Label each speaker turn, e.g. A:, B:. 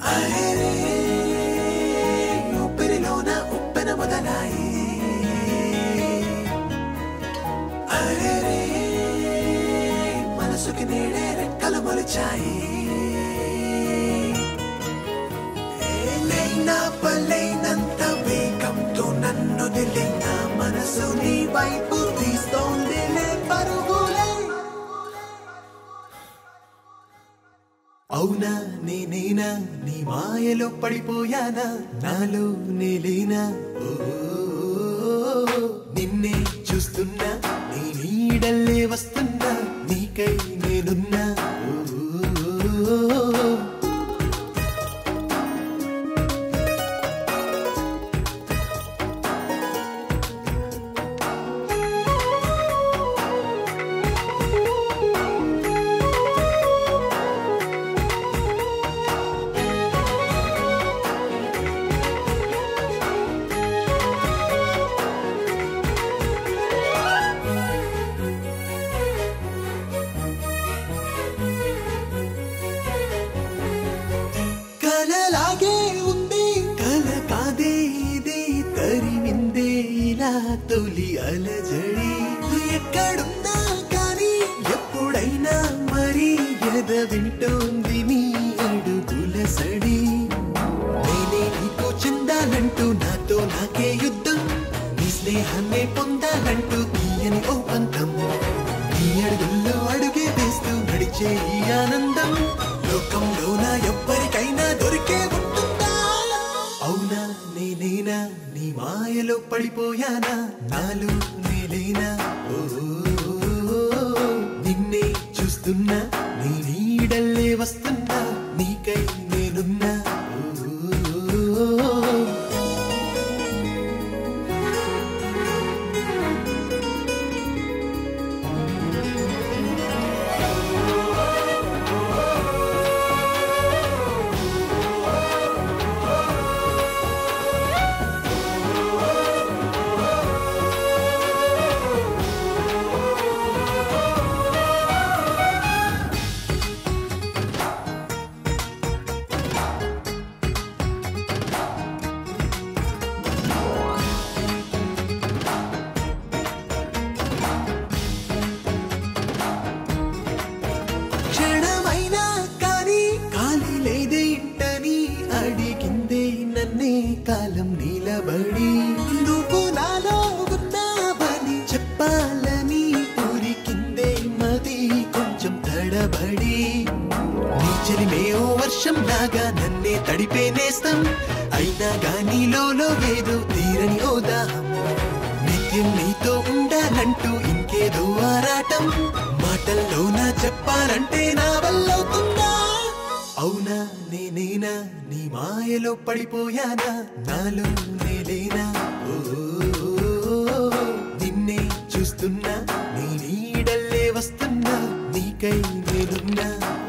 A: అరెరే, ఊపిరిలోన ఉప్పెన మొదలాయి అరెరే, మనసుకి నేడే రెక్కలు మొలిచాయి లేనా పలేనంత వేగంతో నన్ను దిలిన మనసు నీ వైపు తీస్తోందిలే పరుగులే అవునా నేనేనా నీ మాయలో పడిపోయానా నాలో నేలేనా ఓ, నిన్నే చూస్తున్నా నీ నీడల్లే వస్తున్నా నీకై నేనున్నా ఓ, కలలాగే ఉంది కల కాదే ఇది తరిమిందే ఇలా తొలి అలజడి ఎక్కడున్నా కానీ ఎప్పుడైనా మరి ఎద వింటోంది నీ అడుగుల సడి నేనే నీకు చెందాలంటూ నాతో నాకే యుద్ధం నీ స్నేహాన్నే పొందాలంటూ తీయని ఓ పంతం నీ అడుగుల్లో అడుగే వేస్తూ నడిచే ఈ ఆనందం లోకంలోన ఎవ్వరికైనా దొరికే ఉంటుందా అవునా నేనేనా నీ మాయలో పడిపోయానా నాలో నేలేనా ఓ, నిన్నే చూస్తున్నా నీ నీడల్లే వస్తున్నా నీకై నేనున్నా ఓ, క్షణమైనా కానీ ఖాళీ లేదే ఇంటని అడిగిందే నన్నే కాలం నిలబడి నువ్వు నాలో ఉన్నావని చెప్పాలని ఊరికిందే మది కొంచెం తడబడి నీ చెలిమే ఓ వర్షం లాగా నన్నే తడిపే నేస్తం అయినా గానీ లోలో ఏదో తీరని ఓ దాహం నిత్యం నీతో ఉండాలంటూ ఇంకేదో ఆరాటం మాటల్లో నా చెప్పాలంటే నా వల్లవుతుందా అవునా నేనేనా నీ మాయలో పడిపోయానా నాలో నేలేనా ఓ, నిన్నే చూస్తున్నా నీ నీడల్లే వస్తున్నా నీకై నేనున్నా